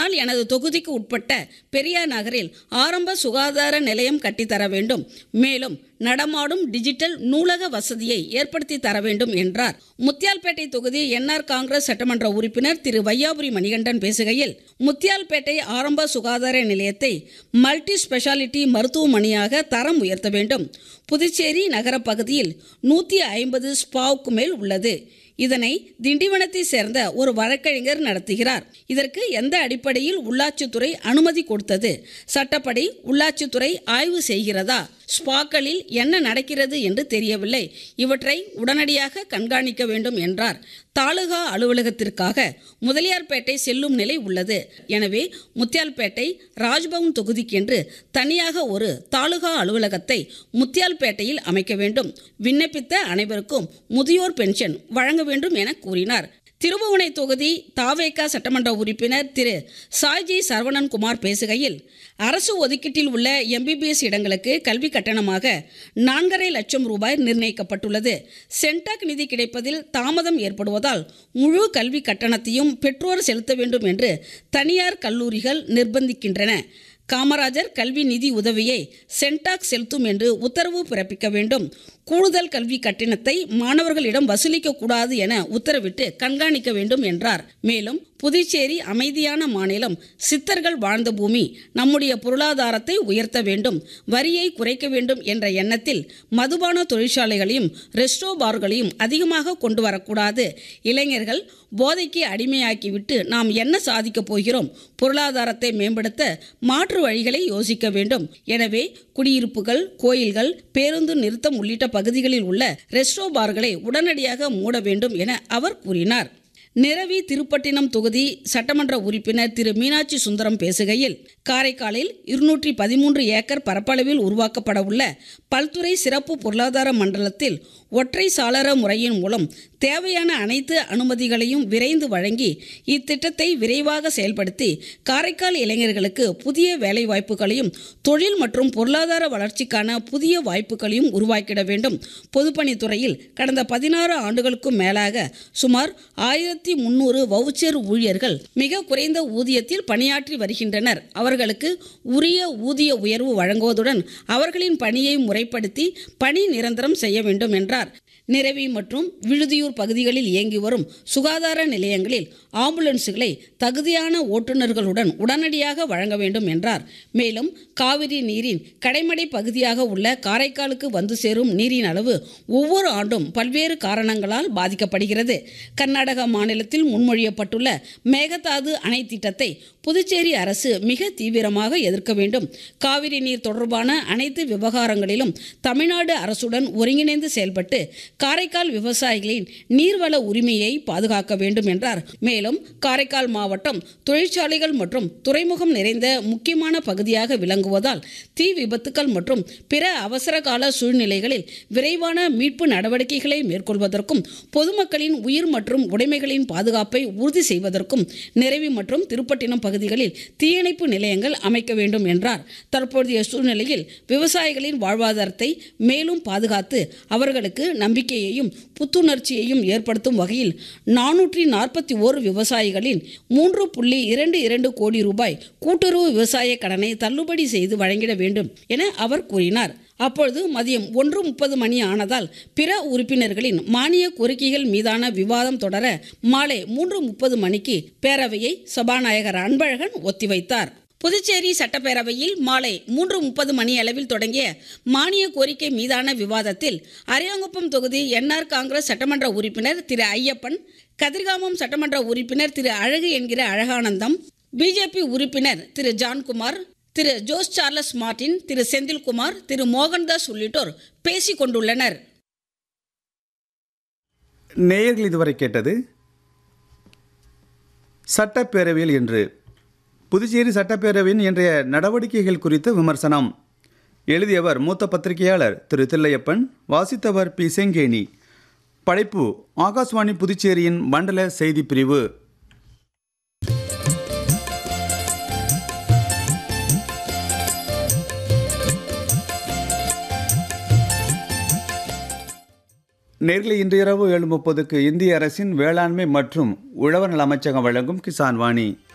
அதனால் எனது தொகுதிக்கு உட்பட்ட பெரியார் நகரில் ஆரம்ப சுகாதார நிலையம் கட்டித்தர வேண்டும் மேலும் நடமாடும் டிஜிட்டல் நூலக வசதியை ஏற்படுத்தி தர வேண்டும் என்றார் முத்தியால்பேட்டை தொகுதி என்ஆர் காங்கிரஸ் சட்டமன்ற உறுப்பினர் திரு வையாபுரி மணிகண்டன் பேசுகையில் முத்தியால்பேட்டை ஆரம்ப சுகாதார நிலையத்தை மல்டி ஸ்பெஷாலிட்டி மருத்துவமனையாக தரம் உயர்த்த வேண்டும் புதுச்சேரி நகர பகுதியில் நூற்றி ஐம்பது ஸ்பாவுக்கு மேல் உள்ளது இதனை திண்டிவனத்தை சேர்ந்த ஒரு வழக்கறிஞர் நடத்துகிறார் இதற்கு எந்த அடிப்படையில் உள்ளாட்சித்துறை அனுமதி கொடுத்தது சட்டப்படி உள்ளாட்சித்துறை ஆய்வு செய்கிறதா ஸ்பாக்களில் என்ன நடக்கிறது என்று தெரியவில்லை இவற்றை உடனடியாக கண்காணிக்க வேண்டும் என்றார் தாலுகா அலுவலகத்திற்காக முதலியார்பேட்டை செல்லும் நிலை உள்ளது எனவே முத்தியால்பேட்டை ராஜ்பவன் தொகுதிக்கென்று தனியாக ஒரு தாலுகா அலுவலகத்தை முத்தியால்பேட்டையில் அமைக்க வேண்டும் விண்ணப்பித்த அனைவருக்கும் முதியோர் பென்ஷன் வழங்க வேண்டும் என கூறினார் திருபுவனை தொகுதி தாவேகா சட்டமன்ற உறுப்பினர் திரு சாய்ஜி சரவணன் குமார் பேசுகையில் அரசு ஒதுக்கீட்டில் உள்ள எம்பிபிஎஸ் இடங்களுக்கு கல்வி கட்டணமாக நான்கரை லட்சம் ரூபாய் நிர்ணயிக்கப்பட்டுள்ளது சென்டாக் நிதி கிடைப்பதில் தாமதம் ஏற்படுவதால் முழு கல்வி கட்டணத்தையும் பெற்றோர் செலுத்த வேண்டும் என்று தனியார் கல்லூரிகள் நிர்பந்திக்கின்றன காமராஜர் கல்வி நிதி உதவியை சென்டாக் செலுத்தும் என்று உத்தரவு பிறப்பிக்க வேண்டும் கூடுதல் கல்வி கட்டணத்தை மாணவர்களிடம் வசூலிக்க கூடாது என உத்தரவிட்டு கண்காணிக்க வேண்டும் என்றார் மேலும் புதுச்சேரி அமைதியான மாநிலம் சித்தர்கள் வாழ்ந்த பூமி நம்முடைய பொருளாதாரத்தை உயர்த்த வேண்டும் வரியை குறைக்க வேண்டும் என்ற எண்ணத்தில் மதுபான தொழிற்சாலைகளையும் ரெஸ்டோ பார்களையும் அதிகமாக கொண்டு வரக்கூடாது இளைஞர்கள் போதைக்கு அடிமையாக்கிவிட்டு நாம் என்ன சாதிக்கப் போகிறோம் பொருளாதாரத்தை மேம்படுத்த மாற்று வழிகளை யோசிக்க வேண்டும் எனவே குடியிருப்புகள் கோயில்கள் பேருந்து நிறுத்தம் உள்ளிட்ட பகுதிகளில் உள்ள ரெஸ்டோ பார்களை உடனடியாக மூட வேண்டும் என அவர் கூறினார் நிரவி திருப்பட்டினம் தொகுதி சட்டமன்ற உறுப்பினர் திரு மீனாட்சி சுந்தரம் பேசுகையில் காரைக்காலில் இருநூற்றி பதிமூன்று ஏக்கர் பரப்பளவில் உருவாக்கப்பட உள்ள பல்துறை சிறப்பு பொருளாதார மண்டலத்தில் ஒற்றை சாளர முறையின் மூலம் தேவையான அனைத்து அனுமதிகளையும் விரைந்து வழங்கி இத்திட்டத்தை விரைவாக செயல்படுத்தி காரைக்கால் இளைஞர்களுக்கு புதிய வேலைவாய்ப்புகளையும் தொழில் மற்றும் பொருளாதார வளர்ச்சிக்கான புதிய வாய்ப்புகளையும் உருவாக்கிட வேண்டும் பொதுப்பணித்துறையில் கடந்த பதினாறு ஆண்டுகளுக்கும் மேலாக சுமார் ஆயிரத்தி முன்னூறு வவுச்சர் ஊழியர்கள் மிக குறைந்த ஊதியத்தில் பணியாற்றி வருகின்றனர் அவர்களுக்கு உரிய ஊதிய உயர்வு வழங்குவதுடன் அவர்களின் பணியை முறைப்படுத்தி பணி நிரந்தரம் செய்ய வேண்டும் என்றார் நிரவி மற்றும் விழுதியூர் பகுதிகளில் இயங்கி வரும் சுகாதார நிலையங்களில் ஆம்புலன்ஸுகளை தகுதியான ஓட்டுநர்களுடன் உடனடியாக வழங்க வேண்டும் என்றார் மேலும் காவிரி நீரின் கடைமடை பகுதியாக உள்ள காரைக்காலுக்கு வந்து சேரும் நீரின் அளவு ஒவ்வொரு ஆண்டும் பல்வேறு காரணங்களால் பாதிக்கப்படுகிறது கர்நாடக மாநிலத்தில் முன்மொழியப்பட்டுள்ள மேகதாது அணை திட்டத்தை புதுச்சேரி அரசு மிக தீவிரமாக எதிர்க்க வேண்டும் காவிரி நீர் தொடர்பான அனைத்து விவகாரங்களிலும் தமிழ்நாடு அரசுடன் ஒருங்கிணைந்து செயல்பட்டு காரைக்கால் விவசாயிகளின் நீர்வள உரிமையை பாதுகாக்க வேண்டும் என்றார் மேலும் காரைக்கால் மாவட்டம் தொழிற்சாலைகள் மற்றும் துறைமுகம் நிறைந்த முக்கியமான பகுதியாக விளங்குவதால் தீ விபத்துக்கள் மற்றும் பிற அவசர கால சூழ்நிலைகளில் விரைவான மீட்பு நடவடிக்கைகளை மேற்கொள்வதற்கும் பொதுமக்களின் உயிர் மற்றும் உடைமைகளின் பாதுகாப்பை உறுதி செய்வதற்கும் நிறைவி மற்றும் திருப்பட்டினம் பகுதிகளில் தீயணைப்பு நிலையங்கள் அமைக்க வேண்டும் என்றார் தற்போதைய சூழ்நிலையில் விவசாயிகளின் வாழ்வாதாரத்தை மேலும் பாதுகாத்து அவர்களுக்கு நம்பிக்கையையும் புத்துணர்ச்சியையும் ஏற்படுத்தும் வகையில் நானூற்றி நாற்பத்தி ஓரு விவசாயிகளின் மூன்று புள்ளி இரண்டு இரண்டு கோடி ரூபாய் கூட்டுறவு விவசாய கடனை தள்ளுபடி செய்து வழங்கிட வேண்டும் என அவர் கூறினார் அப்பொழுது மதியம் ஒன்று முப்பது மணி ஆனதால் பிற உறுப்பினர்களின் மானிய கோரிக்கைகள் மீதான விவாதம் தொடர மாலை மூன்று முப்பது மணிக்கு பேரவையை சபாநாயகர் அன்பழகன் ஒத்திவைத்தார் புதுச்சேரி சட்டப்பேரவையில் மாலை மூன்று முப்பது மணி அளவில் தொடங்கிய மானிய கோரிக்கை மீதான விவாதத்தில் அரியாங்குப்பம் தொகுதி என்ஆர் காங்கிரஸ் சட்டமன்ற உறுப்பினர் திரு ஐயப்பன் கதிர்காமம் சட்டமன்ற உறுப்பினர் திரு அழகு என்கிற அழகானந்தம் பிஜேபி உறுப்பினர் திரு ஜான்குமார் திரு ஜோஸ் சார்லஸ் மார்டின் திரு செந்தில்குமார் திரு மோகன்தாஸ் உள்ளிட்டோர் பேசிக் கொண்டுள்ளனர் நேயர்கள் இதுவரை கேட்டது சட்டப்பேரவையில் என்று புதுச்சேரி சட்டப்பேரவையின் இன்றைய நடவடிக்கைகள் குறித்த விமர்சனம் எழுதியவர் மூத்த பத்திரிகையாளர் திரு தில்லையப்பன் வாசித்தவர் பி செங்கேணி படைப்பு ஆகாஷ்வாணி புதுச்சேரியின் மண்டல செய்திப் பிரிவு நேர்களை இன்று இரவு ஏழு முப்பதுக்கு இந்திய அரசின் வேளாண்மை மற்றும் உழவர் நல அமைச்சகம் வழங்கும் கிசான் வாணி